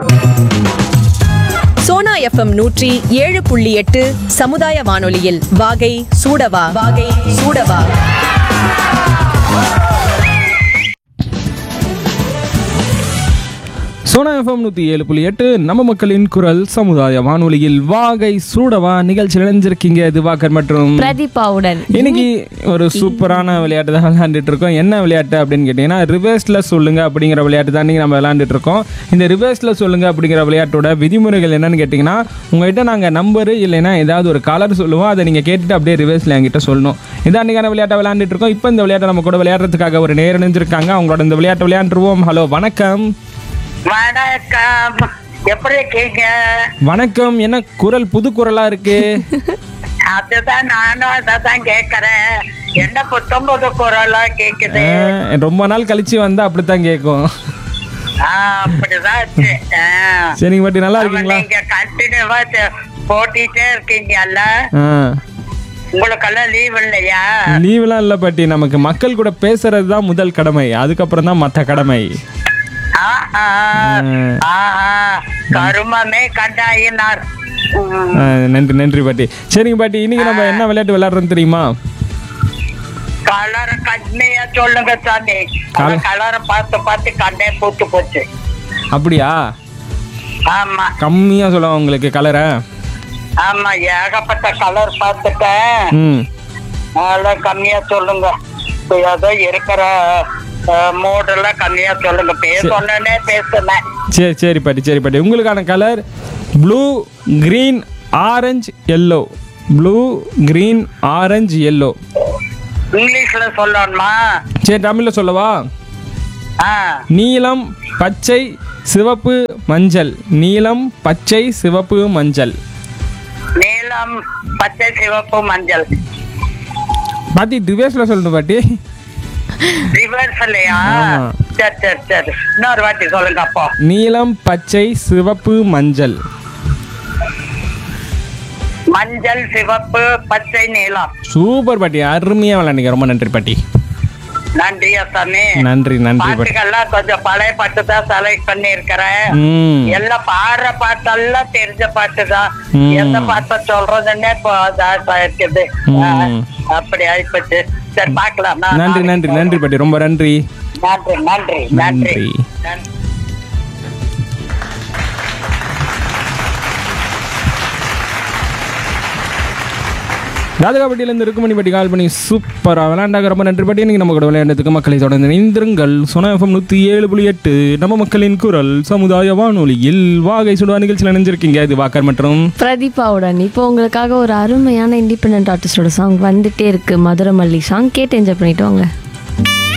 Sona FM நூற்றி ஏழு புள்ளி எட்டு சமுதாய வானொலியில் வாகை சூடவா வாகை சூடவா சோனா எஃப்எம் நூற்றி ஏழு புள்ளி எட்டு நம்ம மக்களின் குரல் சமுதாய வானொலியில் வாகை சூடவா நிகழ்ச்சி இணைஞ்சிருக்கீங்க திவாகர் மற்றும் பிரதீபாவுடன் இன்னைக்கு ஒரு சூப்பரான விளையாட்டு தான் விளையாண்டுட்டு இருக்கோம் என்ன விளையாட்டு அப்படின்னு கேட்டிங்கன்னா ரிவர்ஸில் சொல்லுங்க அப்படிங்கிற விளையாட்டு தான் இன்னைக்கு நம்ம விளையாண்டுட்டு இருக்கோம் இந்த ரிவர்ஸில் சொல்லுங்க அப்படிங்கிற விளையாட்டோட விதிமுறைகள் என்னன்னு கேட்டிங்கன்னா உங்ககிட்ட நாங்கள் நம்பரு இல்லைன்னா ஏதாவது ஒரு கலர் சொல்லுவோம் அதை நீங்கள் கேட்டுட்டு அப்படியே ரிவர்ஸில் என்கிட்ட சொல்லணும் இதான் அன்றைக்கான விளையாட்டை விளையாண்டுட்டு இருக்கோம் இப்போ இந்த விளையாட்டை நம்ம கூட விளையாடுறதுக்காக ஒரு நேரம் இணைஞ்சிருக்காங்க அவங்களோட இந்த விளையாட்டை விளையாண்டுருவோம் ஹலோ வணக்கம் வணக்கம் எப்படி இருக்கீங்க வணக்கம் என்ன குரல் புது குரலா இருக்கு அதுதான் நானும் அதான் கேக்குறேன் என்ன புத்தம் புது குரலா கேக்குது அஹ், ரொம்ப நாள் கழிச்சு வந்தா அப்படித்தான் கேட்கும் ஆ, அப்படிதான் இருக்கு. ஆ. சரிங்க பாட்டி நல்லா ஆமா, இருக்கீங்களா நீங்க கண்டினியூவா போட்டிட்டே இருக்கீங்கல்ல உங்களுக்கெல்லாம் லீவ் இல்லையா லீவ்லாம் இல்லை பாட்டி நமக்கு மக்கள் கூட பேசுறது தான் முதல் கடமை அதுக்கப்புறம் தான் மற்ற கடமை ஆஹா. ஆஹா. கருமமே கண்டாயினார் ம். அஹ், நன்றி நன்றி பாட்டி சரிங்க பாட்டி இன்னைக்கு நம்ம என்ன விளையாட்டு விளையாடுறோம் தெரியுமா கலரை கண்மையா சொல்லுங்க சாமி கல- கலரை பார்த்து பார்த்து கண்ணே பூத்து போச்சு அப்படியா ஆமா கம்மியா சொல்லுவோம் உங்களுக்கு கலரை ஆமா ஏகப்பட்ட கலர் பார்த்துட்டேன் ம் அதெல்லாம் கம்மியா சொல்லுங்க இப்ப ஏதோ இருக்கிற மூடெல்லாம் கம்மியா சொல்லுங்க பேசணுன்னே பேசுனேன் சரி சரி பாட்டி சரி பாட்டி உங்களுக்கான colour blue green orange yellow blue green orange yellow இங்கிலீஷ்ல சொல்லணுமா சரி தமிழில் சொல்லவா ஆ நீலம் பச்சை சிவப்பு மஞ்சள் நீலம் பச்சை சிவப்பு மஞ்சள் நீலம் பச்சை சிவப்பு மஞ்சள் பாட்டி ரிவேர்ஸில் சொல்லணும் பாட்டி ரிவர்ஸ் இல்லையா ஆமா. சரி சரி சரி இன்னொரு வாட்டி சொல்லுங்க அப்போ நீலம் பச்சை சிவப்பு மஞ்சள் மஞ்சள் சிவப்பு பச்சை நீலம் சூப்பர் பாட்டி அருமையாக விளையாண்டிங்க ரொம்ப நன்றி பாட்டி நன்றியா சாமி நன்றி நன்றி பாட்டி பாட்டுகள்லாம் கொஞ்சம் பழைய பாட்டு தான் செலக்ட் பண்ணி இருக்கிறேன் ம் எல்லாம் பாடுற பாட்டெல்லாம் தெரிஞ்ச பாட்டு தான் ம். எந்த பாட்டை சொல்றதுன்னே இப்போ இதா இருக்குது ம். ஆ, அப்படி ஆயிப்போச்சு சரி பார்க்கலாம் நான் நன்றி நாளைக்கு நன்றி சொல்றேன். நன்றி பாட்டி ரொம்ப நன்றி நன்றி நன்றி நன்றி நன்றி. நன்றி ராஜகாப்பட்டியிலேருந்து இருக்குமணி பாட்டி கால் பண்ணி சூப்பராக விளையாண்டாங்க ரொம்ப நன்றி பாட்டி நீங்கள் நம்ம கூட விளையாண்டதுக்கு மக்களை தொடர்ந்து இணைந்திருங்கள் சொன எஃப்எம் நூற்றி ஏழு புள்ளி எட்டு நம்ம மக்களின் குரல் சமுதாய வானொலியில் வாகை சுடுவா நிகழ்ச்சியில் நினைஞ்சிருக்கீங்க இது வாக்கர் மற்றும் பிரதீபாவுடன் இப்போ உங்களுக்காக ஒரு அருமையான இண்டிபெண்ட் ஆர்டிஸ்டோட சாங் வந்துட்டே இருக்கு மதுரமல்லி சாங் கேட்டு என்ஜாய் பண்ணிட்டு வாங்க